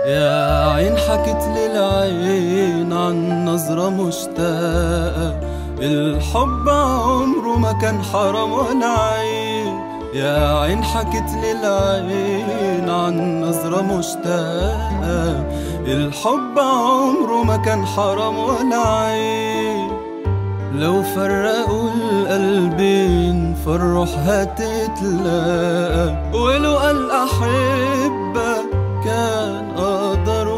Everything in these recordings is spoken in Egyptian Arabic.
يا عين حكت للعين عن نظرة مشتاقة الحب عمره ما كان حرام ولا عيب يا عين حكت للعين عن نظرة مشتاقة الحب عمره ما كان حرام ولا عيب لو فرقوا القلبين فالروح هتتلاقى ولو قال أحبك كان قدر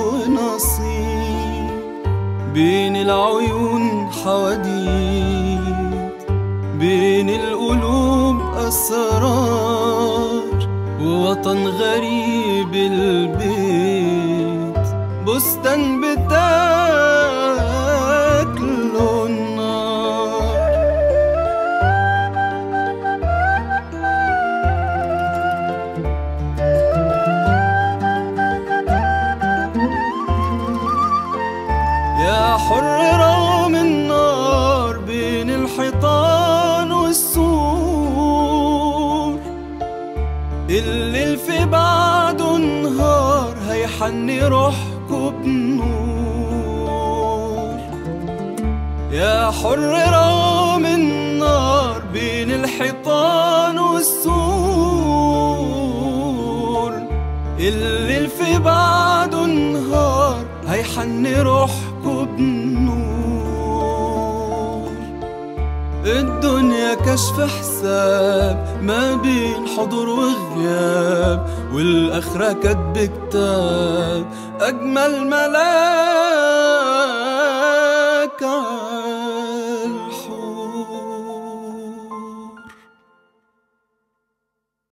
ونصيب بين العيون حواديت بين القلوب أسرار ووطن غريب البيت بستان بتاكله النار يا حر رغم النار بين الحيطان والسور الليل في بعده نهار هيحني روحكوا بنور يا حر رغم النار بين الحيطان والسور الليل في بعده نهار هيحني روحكوا بنور الدنيا كشف حساب ما بين حضور وغياب والآخرة كاتب كتاب أجمل ملاك